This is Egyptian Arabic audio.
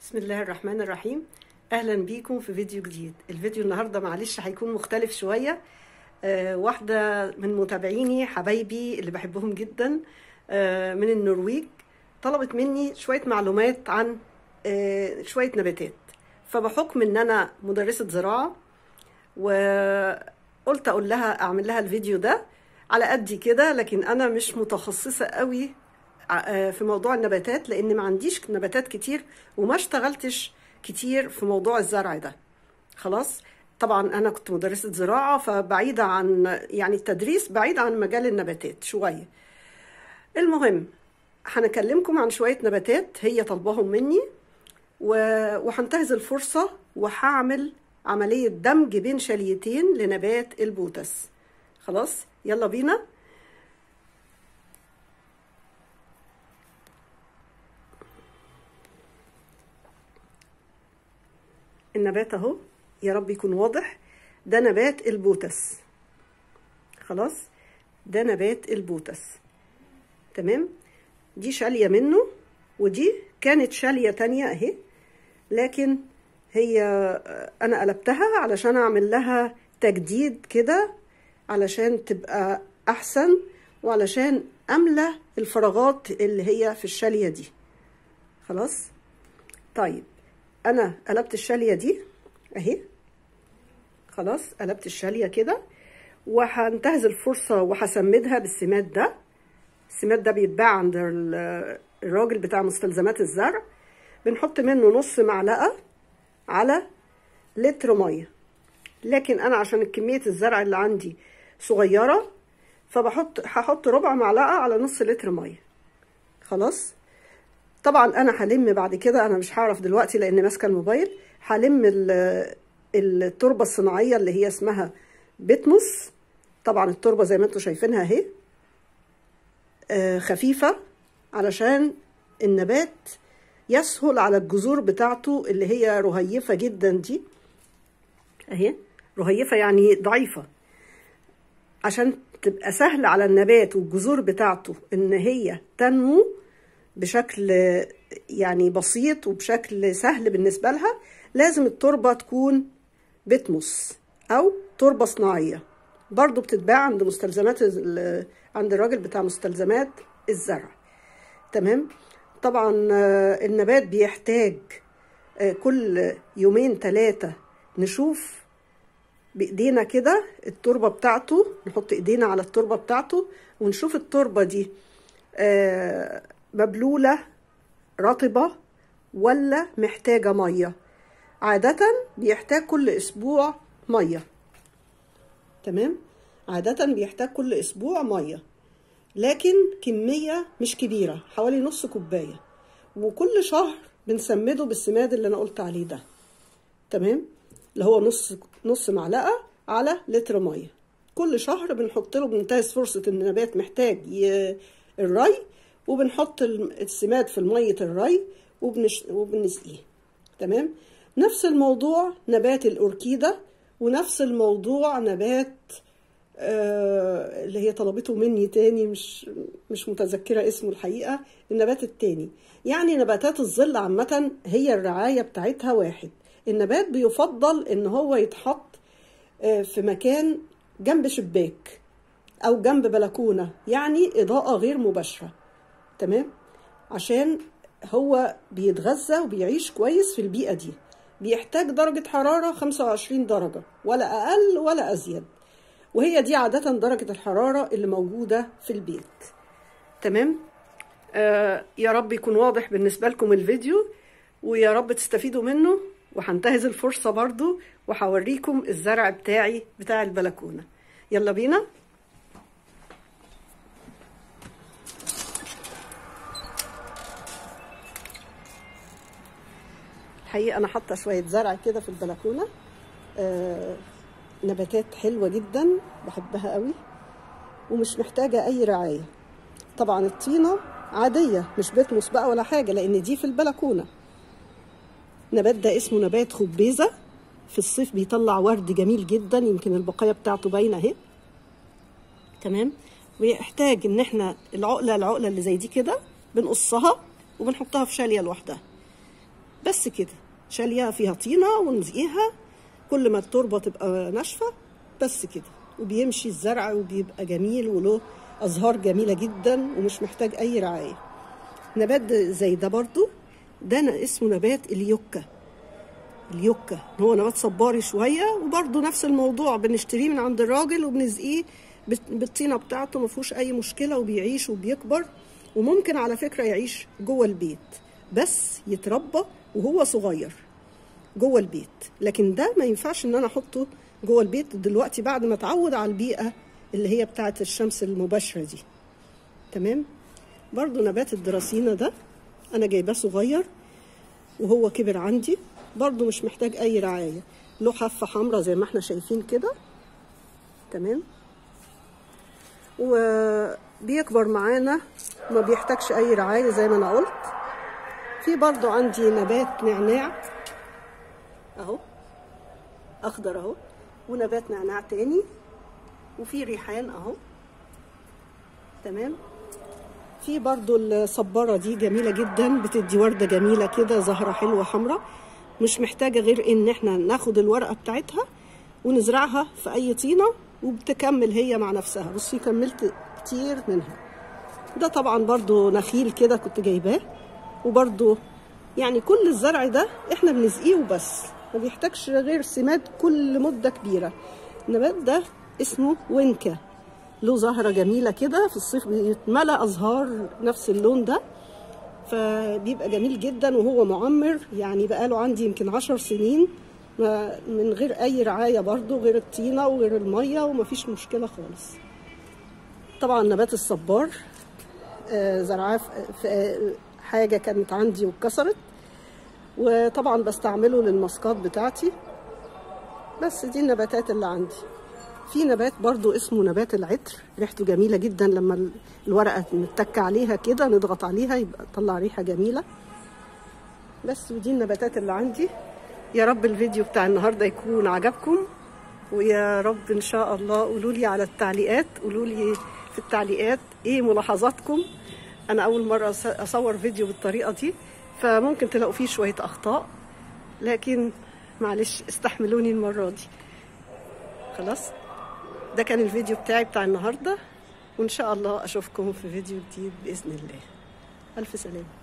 بسم الله الرحمن الرحيم اهلا بيكم في فيديو جديد الفيديو النهارده معلش هيكون مختلف شويه آه واحده من متابعيني حبايبي اللي بحبهم جدا آه من النرويج طلبت مني شويه معلومات عن آه شويه نباتات فبحكم ان انا مدرسه زراعه وقلت اقول لها اعمل لها الفيديو ده على قدي كده لكن انا مش متخصصه قوي في موضوع النباتات لان ما عنديش نباتات كتير وما اشتغلتش كتير في موضوع الزرع ده خلاص طبعا انا كنت مدرسه زراعه فبعيده عن يعني التدريس بعيد عن مجال النباتات شويه المهم هنكلمكم عن شويه نباتات هي طلبهم مني وهنتهز الفرصه وهعمل عمليه دمج بين شاليتين لنبات البوتس خلاص يلا بينا النبات اهو يا رب يكون واضح ده نبات البوتس خلاص ده نبات البوتس تمام دي شالية منه ودي كانت شالية تانية اهي لكن هي انا قلبتها علشان اعمل لها تجديد كده علشان تبقى احسن وعلشان املى الفراغات اللي هي في الشالية دي خلاص طيب انا قلبت الشاليه دي اهي خلاص قلبت الشاليه كده وهنتهز الفرصه وهسمدها بالسماد ده السماد ده بيتباع عند الراجل بتاع مستلزمات الزرع بنحط منه نص معلقه على لتر ميه لكن انا عشان كميه الزرع اللي عندي صغيره فبحط هحط ربع معلقه على نص لتر ميه خلاص طبعا انا هلم بعد كده انا مش هعرف دلوقتي لان ماسكه الموبايل هلم التربه الصناعيه اللي هي اسمها بتموس طبعا التربه زي ما انتم شايفينها اهي آه خفيفه علشان النبات يسهل على الجذور بتاعته اللي هي رهيفه جدا دي اهي رهيفه يعني ضعيفه عشان تبقى سهل على النبات والجذور بتاعته ان هي تنمو بشكل يعني بسيط وبشكل سهل بالنسبة لها لازم التربة تكون بتمس أو تربة صناعية برضو بتتباع عند مستلزمات عند الراجل بتاع مستلزمات الزرع تمام طبعا النبات بيحتاج كل يومين ثلاثة نشوف بإيدينا كده التربة بتاعته نحط إيدينا على التربة بتاعته ونشوف التربة دي مبلولة رطبة ولا محتاجة مية عادة بيحتاج كل أسبوع مية تمام عادة بيحتاج كل أسبوع مية لكن كمية مش كبيرة حوالي نص كوباية وكل شهر بنسمده بالسماد اللي أنا قلت عليه ده تمام اللي هو نص نص معلقة على لتر مية كل شهر بنحط له بننتهز فرصة إن النبات محتاج الري وبنحط السماد في مية الري وبنش... وبنسقيه تمام نفس الموضوع نبات الأوركيدا ونفس الموضوع نبات آه اللي هي طلبته مني تاني مش مش متذكرة اسمه الحقيقة النبات التاني يعني نباتات الظل عامة هي الرعاية بتاعتها واحد النبات بيفضل ان هو يتحط آه في مكان جنب شباك او جنب بلكونة يعني اضاءة غير مباشرة تمام عشان هو بيتغذى وبيعيش كويس في البيئة دي بيحتاج درجة حرارة 25 درجة ولا أقل ولا أزيد وهي دي عادة درجة الحرارة اللي موجودة في البيت تمام آه يا رب يكون واضح بالنسبة لكم الفيديو ويا رب تستفيدوا منه وهنتهز الفرصة برضو وهوريكم الزرع بتاعي بتاع البلكونة يلا بينا الحقيقه انا حاطه شويه زرع كده في البلكونه آه نباتات حلوه جدا بحبها قوي ومش محتاجه اي رعايه طبعا الطينه عاديه مش بتمس بقى ولا حاجه لان دي في البلكونه نبات ده اسمه نبات خبيزه في الصيف بيطلع ورد جميل جدا يمكن البقايا بتاعته باينه اهي تمام ويحتاج ان احنا العقله العقله اللي زي دي كده بنقصها وبنحطها في شاليه لوحدها بس كده شاليه فيها طينه ونزقيها كل ما التربه تبقى ناشفه بس كده وبيمشي الزرع وبيبقى جميل وله ازهار جميله جدا ومش محتاج اي رعايه نبات زي ده برضو ده اسمه نبات اليوكا اليوكا هو نبات صباري شويه وبرضو نفس الموضوع بنشتريه من عند الراجل وبنزقيه بالطينه بتاعته ما فيهوش اي مشكله وبيعيش وبيكبر وممكن على فكره يعيش جوه البيت بس يتربى وهو صغير جوه البيت لكن ده ما ينفعش ان انا احطه جوه البيت دلوقتي بعد ما اتعود على البيئه اللي هي بتاعه الشمس المباشره دي تمام برضو نبات الدراسينا ده انا جايباه صغير وهو كبر عندي برضو مش محتاج اي رعايه له حافه حمراء زي ما احنا شايفين كده تمام وبيكبر معانا ما بيحتاجش اي رعايه زي ما انا قلت في برضو عندي نبات نعناع اهو اخضر اهو ونبات نعناع تاني وفي ريحان اهو تمام في برضو الصبارة دي جميلة جدا بتدي وردة جميلة كده زهرة حلوة حمراء مش محتاجة غير ان احنا ناخد الورقة بتاعتها ونزرعها في اي طينة وبتكمل هي مع نفسها بصي كملت كتير منها ده طبعا برضو نخيل كده كنت جايباه وبرضو يعني كل الزرع ده احنا بنسقيه وبس ما بيحتاجش غير سماد كل مدة كبيرة النبات ده اسمه وينكا له زهرة جميلة كده في الصيف بيتملى أزهار نفس اللون ده فبيبقى جميل جدا وهو معمر يعني بقاله عندي يمكن عشر سنين من غير أي رعاية برضو غير الطينة وغير المية ومفيش مشكلة خالص طبعا نبات الصبار زرعاه في حاجة كانت عندي واتكسرت وطبعا بستعمله للماسكات بتاعتي بس دي النباتات اللي عندي في نبات برضو اسمه نبات العطر ريحته جميلة جدا لما الورقة نتك عليها كده نضغط عليها يبقى تطلع ريحة جميلة بس ودي النباتات اللي عندي يا رب الفيديو بتاع النهاردة يكون عجبكم ويا رب ان شاء الله قولوا لي على التعليقات قولوا لي في التعليقات ايه ملاحظاتكم انا اول مرة اصور فيديو بالطريقة دي فممكن تلاقوا فيه شوية اخطاء لكن معلش استحملوني المرة دي خلاص ده كان الفيديو بتاعي بتاع النهارده وان شاء الله اشوفكم في فيديو جديد باذن الله الف سلامه